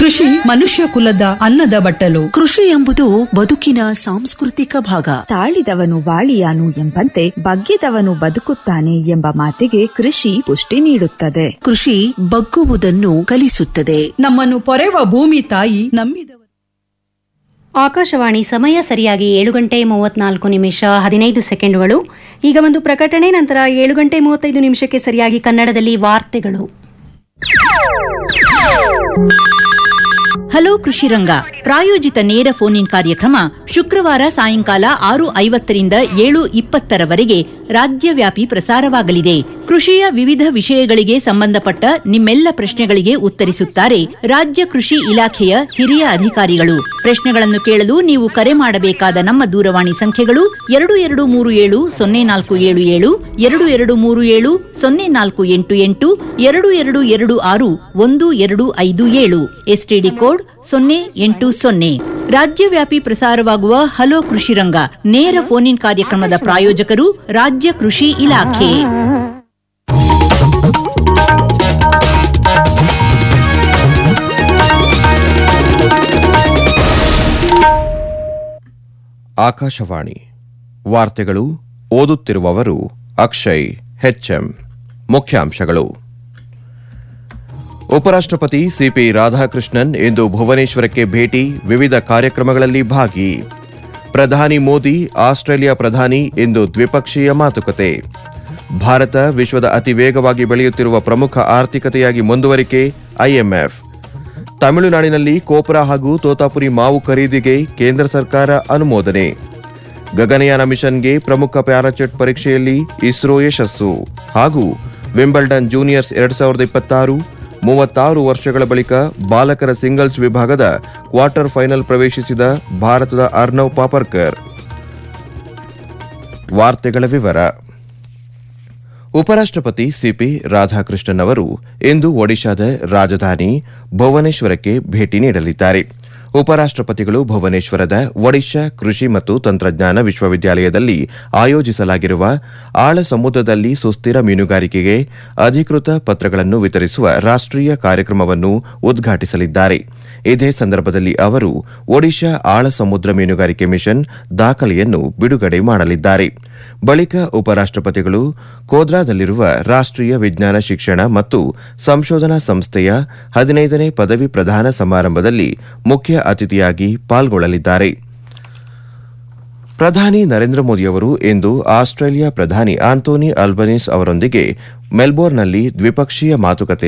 ಕೃಷಿ ಮನುಷ್ಯ ಕುಲದ ಅನ್ನದ ಬಟ್ಟಲು ಕೃಷಿ ಎಂಬುದು ಬದುಕಿನ ಸಾಂಸ್ಕೃತಿಕ ಭಾಗ ತಾಳಿದವನು ಬಾಳಿಯಾನು ಎಂಬಂತೆ ಬಗ್ಗಿದವನು ಬದುಕುತ್ತಾನೆ ಎಂಬ ಮಾತಿಗೆ ಕೃಷಿ ಪುಷ್ಟಿ ನೀಡುತ್ತದೆ ಕೃಷಿ ಬಗ್ಗುವುದನ್ನು ಕಲಿಸುತ್ತದೆ ನಮ್ಮನ್ನು ಪೊರೆವ ಭೂಮಿ ತಾಯಿ ನಂಬಿದವರು ಆಕಾಶವಾಣಿ ಸಮಯ ಸರಿಯಾಗಿ ಏಳು ಗಂಟೆ ಮೂವತ್ನಾಲ್ಕು ನಿಮಿಷ ಹದಿನೈದು ಸೆಕೆಂಡುಗಳು ಈಗ ಒಂದು ಪ್ರಕಟಣೆ ನಂತರ ಏಳು ಗಂಟೆ ಮೂವತ್ತೈದು ನಿಮಿಷಕ್ಕೆ ಸರಿಯಾಗಿ ಕನ್ನಡದಲ್ಲಿ ವಾರ್ತೆಗಳು ಹಲೋ ಕೃಷಿ ರಂಗ ಪ್ರಾಯೋಜಿತ ನೇರ ಫೋನ್ ಇನ್ ಕಾರ್ಯಕ್ರಮ ಶುಕ್ರವಾರ ಸಾಯಂಕಾಲ ಆರು ಐವತ್ತರಿಂದ ಏಳು ಇಪ್ಪತ್ತರವರೆಗೆ ರಾಜ್ಯವ್ಯಾಪಿ ಪ್ರಸಾರವಾಗಲಿದೆ ಕೃಷಿಯ ವಿವಿಧ ವಿಷಯಗಳಿಗೆ ಸಂಬಂಧಪಟ್ಟ ನಿಮ್ಮೆಲ್ಲ ಪ್ರಶ್ನೆಗಳಿಗೆ ಉತ್ತರಿಸುತ್ತಾರೆ ರಾಜ್ಯ ಕೃಷಿ ಇಲಾಖೆಯ ಹಿರಿಯ ಅಧಿಕಾರಿಗಳು ಪ್ರಶ್ನೆಗಳನ್ನು ಕೇಳಲು ನೀವು ಕರೆ ಮಾಡಬೇಕಾದ ನಮ್ಮ ದೂರವಾಣಿ ಸಂಖ್ಯೆಗಳು ಎರಡು ಎರಡು ಮೂರು ಏಳು ಸೊನ್ನೆ ನಾಲ್ಕು ಏಳು ಏಳು ಎರಡು ಎರಡು ಮೂರು ಏಳು ಸೊನ್ನೆ ನಾಲ್ಕು ಎಂಟು ಎಂಟು ಎರಡು ಎರಡು ಎರಡು ಆರು ಒಂದು ಎರಡು ಐದು ಏಳು ಎಸ್ಟಿಡಿ ಕೋಡ್ ಸೊನ್ನೆ ಎಂಟು ಸೊನ್ನೆ ರಾಜ್ಯವ್ಯಾಪಿ ಪ್ರಸಾರವಾಗುವ ಹಲೋ ಕೃಷಿ ರಂಗ ನೇರ ಫೋನ್ ಇನ್ ಕಾರ್ಯಕ್ರಮದ ಪ್ರಾಯೋಜಕರು ರಾಜ್ಯ ಕೃಷಿ ಇಲಾಖೆ ಆಕಾಶವಾಣಿ ವಾರ್ತೆಗಳು ಓದುತ್ತಿರುವವರು ಅಕ್ಷಯ್ ಹೆಚ್ಎಂ ಮುಖ್ಯಾಂಶಗಳು ಉಪರಾಷ್ಟ್ರಪತಿ ಸಿಪಿ ರಾಧಾಕೃಷ್ಣನ್ ಇಂದು ಭುವನೇಶ್ವರಕ್ಕೆ ಭೇಟಿ ವಿವಿಧ ಕಾರ್ಯಕ್ರಮಗಳಲ್ಲಿ ಭಾಗಿ ಪ್ರಧಾನಿ ಮೋದಿ ಆಸ್ಟ್ರೇಲಿಯಾ ಪ್ರಧಾನಿ ಇಂದು ದ್ವಿಪಕ್ಷೀಯ ಮಾತುಕತೆ ಭಾರತ ವಿಶ್ವದ ಅತಿ ವೇಗವಾಗಿ ಬೆಳೆಯುತ್ತಿರುವ ಪ್ರಮುಖ ಆರ್ಥಿಕತೆಯಾಗಿ ಮುಂದುವರಿಕೆ ಐಎಂಎಫ್ ತಮಿಳುನಾಡಿನಲ್ಲಿ ಕೋಪುರ ಹಾಗೂ ತೋತಾಪುರಿ ಮಾವು ಖರೀದಿಗೆ ಕೇಂದ್ರ ಸರ್ಕಾರ ಅನುಮೋದನೆ ಗಗನಯಾನ ಮಿಷನ್ಗೆ ಪ್ರಮುಖ ಪ್ಯಾರಾಚೆಟ್ ಪರೀಕ್ಷೆಯಲ್ಲಿ ಇಸ್ರೋ ಯಶಸ್ಸು ಹಾಗೂ ವಿಂಬಲ್ಡನ್ ಜೂನಿಯರ್ಸ್ ಎರಡ್ ಸಾವಿರದ ಇಪ್ಪತ್ತಾರು ಮೂವತ್ತಾರು ವರ್ಷಗಳ ಬಳಿಕ ಬಾಲಕರ ಸಿಂಗಲ್ಸ್ ವಿಭಾಗದ ಕ್ವಾರ್ಟರ್ ಫೈನಲ್ ಪ್ರವೇಶಿಸಿದ ಭಾರತದ ಅರ್ನವ್ ಪಾಪರ್ಕರ್ ವಾರ್ತೆಗಳ ವಿವರ ಉಪರಾಷ್ಟ್ರಪತಿ ಸಿಪಿ ರಾಧಾಕೃಷ್ಣನ್ ಅವರು ಇಂದು ಒಡಿಶಾದ ರಾಜಧಾನಿ ಭುವನೇಶ್ವರಕ್ಕೆ ಭೇಟಿ ನೀಡಲಿದ್ದಾರೆ ಉಪರಾಷ್ಟ್ರಪತಿಗಳು ಭುವನೇಶ್ವರದ ಒಡಿಶಾ ಕೃಷಿ ಮತ್ತು ತಂತ್ರಜ್ಞಾನ ವಿಶ್ವವಿದ್ಯಾಲಯದಲ್ಲಿ ಆಯೋಜಿಸಲಾಗಿರುವ ಆಳ ಸಮುದ್ರದಲ್ಲಿ ಸುಸ್ಥಿರ ಮೀನುಗಾರಿಕೆಗೆ ಅಧಿಕೃತ ಪತ್ರಗಳನ್ನು ವಿತರಿಸುವ ರಾಷ್ಟೀಯ ಕಾರ್ಯಕ್ರಮವನ್ನು ಉದ್ಘಾಟಿಸಲಿದ್ದಾರೆ ಇದೇ ಸಂದರ್ಭದಲ್ಲಿ ಅವರು ಒಡಿಶಾ ಆಳ ಸಮುದ್ರ ಮೀನುಗಾರಿಕೆ ಮಿಷನ್ ದಾಖಲೆಯನ್ನು ಬಿಡುಗಡೆ ಮಾಡಲಿದ್ದಾರೆ ಬಳಿಕ ಉಪರಾಷ್ಟ್ರಪತಿಗಳು ಕೋದ್ರಾದಲ್ಲಿರುವ ರಾಷ್ಟೀಯ ವಿಜ್ಞಾನ ಶಿಕ್ಷಣ ಮತ್ತು ಸಂಶೋಧನಾ ಸಂಸ್ಥೆಯ ಹದಿನೈದನೇ ಪದವಿ ಪ್ರದಾನ ಸಮಾರಂಭದಲ್ಲಿ ಮುಖ್ಯ ಅತಿಥಿಯಾಗಿ ಪಾಲ್ಗೊಳ್ಳಲಿದ್ದಾರೆ ಪ್ರಧಾನಿ ನರೇಂದ್ರ ಮೋದಿಯವರು ಇಂದು ಆಸ್ಟ್ರೇಲಿಯಾ ಪ್ರಧಾನಿ ಆಂಟೋನಿ ಅಲ್ಬನೀಸ್ ಅವರೊಂದಿಗೆ ಮೆಲ್ಬೋರ್ನ್ನಲ್ಲಿ ದ್ವಿಪಕ್ಷೀಯ ಮಾತುಕತೆ